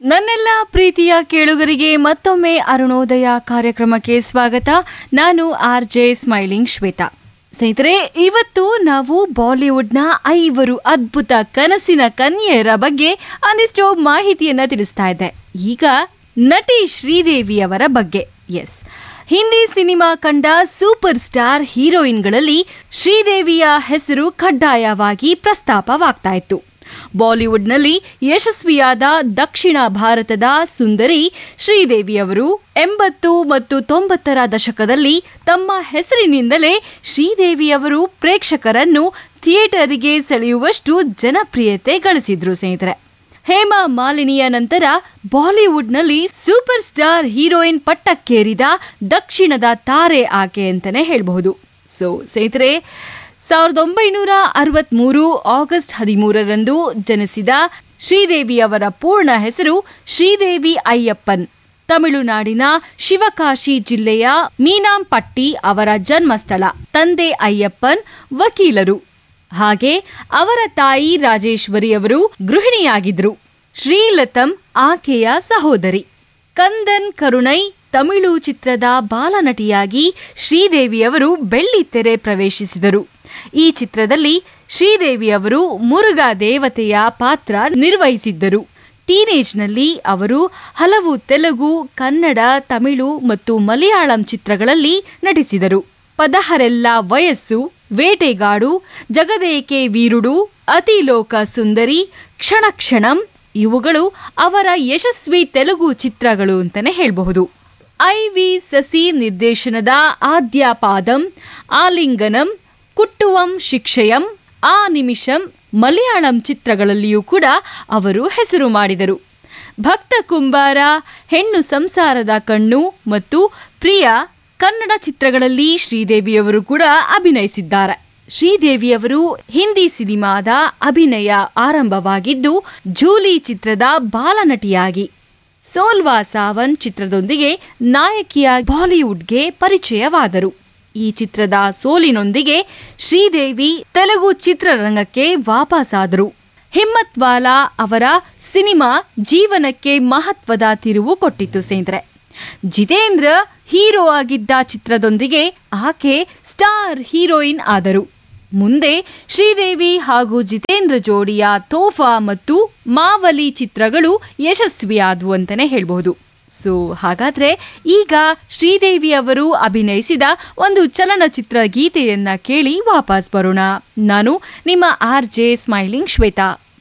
ನನ್ನೆಲ್ಲ ಪ್ರೀತಿಯ ಕೇಳುಗರಿಗೆ ಮತ್ತೊಮ್ಮೆ ಅರುಣೋದಯ ಕಾರ್ಯಕ್ರಮಕ್ಕೆ ಸ್ವಾಗತ ನಾನು ಆರ್ ಜೆ ಸ್ಮೈಲಿಂಗ್ ಶ್ವೇತಾ ಸ್ನೇಹಿತರೆ ಇವತ್ತು ನಾವು ಬಾಲಿವುಡ್ನ ಐವರು ಅದ್ಭುತ ಕನಸಿನ ಕನ್ಯೆಯರ ಬಗ್ಗೆ ಒಂದಿಷ್ಟು ಮಾಹಿತಿಯನ್ನ ತಿಳಿಸ್ತಾ ಇದ್ದೆ ಈಗ ನಟಿ ಶ್ರೀದೇವಿಯವರ ಬಗ್ಗೆ ಎಸ್ ಹಿಂದಿ ಸಿನಿಮಾ ಕಂಡ ಸೂಪರ್ ಸ್ಟಾರ್ ಹೀರೋಯಿನ್ಗಳಲ್ಲಿ ಶ್ರೀದೇವಿಯ ಹೆಸರು ಕಡ್ಡಾಯವಾಗಿ ಪ್ರಸ್ತಾಪವಾಗ್ತಾ ಇತ್ತು ಬಾಲಿವುಡ್ನಲ್ಲಿ ಯಶಸ್ವಿಯಾದ ದಕ್ಷಿಣ ಭಾರತದ ಸುಂದರಿ ಶ್ರೀದೇವಿಯವರು ಎಂಬತ್ತು ಮತ್ತು ತೊಂಬತ್ತರ ದಶಕದಲ್ಲಿ ತಮ್ಮ ಹೆಸರಿನಿಂದಲೇ ಶ್ರೀದೇವಿಯವರು ಪ್ರೇಕ್ಷಕರನ್ನು ಥಿಯೇಟರ್ಗೆ ಸೆಳೆಯುವಷ್ಟು ಜನಪ್ರಿಯತೆ ಗಳಿಸಿದ್ರು ಸ್ನೇಹಿತರೆ ಹೇಮಾ ಮಾಲಿನಿಯ ನಂತರ ಬಾಲಿವುಡ್ನಲ್ಲಿ ಸೂಪರ್ ಸ್ಟಾರ್ ಹೀರೋಯಿನ್ ಪಟ್ಟಕ್ಕೇರಿದ ದಕ್ಷಿಣದ ತಾರೆ ಆಕೆ ಅಂತಾನೆ ಹೇಳಬಹುದು ಸೊ ಸ್ನೇಹಿತರೆ ಸಾವಿರದ ಒಂಬೈನೂರ ಅರವತ್ಮೂರು ಆಗಸ್ಟ್ ಹದಿಮೂರರಂದು ಜನಿಸಿದ ಶ್ರೀದೇವಿಯವರ ಪೂರ್ಣ ಹೆಸರು ಶ್ರೀದೇವಿ ಅಯ್ಯಪ್ಪನ್ ತಮಿಳುನಾಡಿನ ಶಿವಕಾಶಿ ಜಿಲ್ಲೆಯ ಮೀನಾಂಪಟ್ಟಿ ಅವರ ಜನ್ಮಸ್ಥಳ ತಂದೆ ಅಯ್ಯಪ್ಪನ್ ವಕೀಲರು ಹಾಗೆ ಅವರ ತಾಯಿ ರಾಜೇಶ್ವರಿ ಅವರು ಗೃಹಿಣಿಯಾಗಿದ್ರು ಶ್ರೀಲತಂ ಆಕೆಯ ಸಹೋದರಿ ಕಂದನ್ ಕರುಣೈ ತಮಿಳು ಚಿತ್ರದ ಬಾಲನಟಿಯಾಗಿ ಶ್ರೀದೇವಿಯವರು ಬೆಳ್ಳಿತೆರೆ ಪ್ರವೇಶಿಸಿದರು ಈ ಚಿತ್ರದಲ್ಲಿ ಶ್ರೀದೇವಿಯವರು ಮುರುಘಾ ದೇವತೆಯ ಪಾತ್ರ ನಿರ್ವಹಿಸಿದ್ದರು ಟೀನೇಜ್ನಲ್ಲಿ ಅವರು ಹಲವು ತೆಲುಗು ಕನ್ನಡ ತಮಿಳು ಮತ್ತು ಮಲಯಾಳಂ ಚಿತ್ರಗಳಲ್ಲಿ ನಟಿಸಿದರು ಪದಹರೆಲ್ಲ ವಯಸ್ಸು ಬೇಟೆಗಾಡು ಜಗದೇಕೆ ವೀರುಡು ಅತಿಲೋಕ ಸುಂದರಿ ಕ್ಷಣ ಕ್ಷಣಂ ಇವುಗಳು ಅವರ ಯಶಸ್ವಿ ತೆಲುಗು ಚಿತ್ರಗಳು ಅಂತಾನೆ ಹೇಳಬಹುದು ಐ ವಿ ಸಸಿ ನಿರ್ದೇಶನದ ಆದ್ಯಾಪಾದಂ ಆಲಿಂಗನಂ ಕುಟ್ಟುವಂ ಶಿಕ್ಷಯಂ ಆ ನಿಮಿಷಂ ಮಲಯಾಳಂ ಚಿತ್ರಗಳಲ್ಲಿಯೂ ಕೂಡ ಅವರು ಹೆಸರು ಮಾಡಿದರು ಭಕ್ತ ಕುಂಬಾರ ಹೆಣ್ಣು ಸಂಸಾರದ ಕಣ್ಣು ಮತ್ತು ಪ್ರಿಯ ಕನ್ನಡ ಚಿತ್ರಗಳಲ್ಲಿ ಶ್ರೀದೇವಿಯವರು ಕೂಡ ಅಭಿನಯಿಸಿದ್ದಾರೆ ಶ್ರೀದೇವಿಯವರು ಹಿಂದಿ ಸಿನಿಮಾದ ಅಭಿನಯ ಆರಂಭವಾಗಿದ್ದು ಜೂಲಿ ಚಿತ್ರದ ಬಾಲನಟಿಯಾಗಿ ಸೋಲ್ವಾ ಸಾವನ್ ಚಿತ್ರದೊಂದಿಗೆ ನಾಯಕಿಯಾಗಿ ಬಾಲಿವುಡ್ಗೆ ಪರಿಚಯವಾದರು ಈ ಚಿತ್ರದ ಸೋಲಿನೊಂದಿಗೆ ಶ್ರೀದೇವಿ ತೆಲುಗು ಚಿತ್ರರಂಗಕ್ಕೆ ವಾಪಸಾದರು ಹಿಮ್ಮತ್ ವಾಲಾ ಅವರ ಸಿನಿಮಾ ಜೀವನಕ್ಕೆ ಮಹತ್ವದ ತಿರುವು ಕೊಟ್ಟಿತ್ತು ಸೇಂದ್ರೆ ಜಿತೇಂದ್ರ ಹೀರೋ ಆಗಿದ್ದ ಚಿತ್ರದೊಂದಿಗೆ ಆಕೆ ಸ್ಟಾರ್ ಹೀರೋಯಿನ್ ಆದರು ಮುಂದೆ ಶ್ರೀದೇವಿ ಹಾಗೂ ಜಿತೇಂದ್ರ ಜೋಡಿಯ ತೋಫಾ ಮತ್ತು ಮಾವಲಿ ಚಿತ್ರಗಳು ಯಶಸ್ವಿಯಾದವು ಅಂತಾನೆ ಹೇಳ್ಬಹುದು ಸೊ ಹಾಗಾದ್ರೆ ಈಗ ಶ್ರೀದೇವಿ ಅವರು ಅಭಿನಯಿಸಿದ ಒಂದು ಚಲನಚಿತ್ರ ಗೀತೆಯನ್ನ ಕೇಳಿ ವಾಪಸ್ ಬರೋಣ ನಾನು ನಿಮ್ಮ ಆರ್ ಜೆ ಸ್ಮೈಲಿಂಗ್ ಶ್ವೇತಾ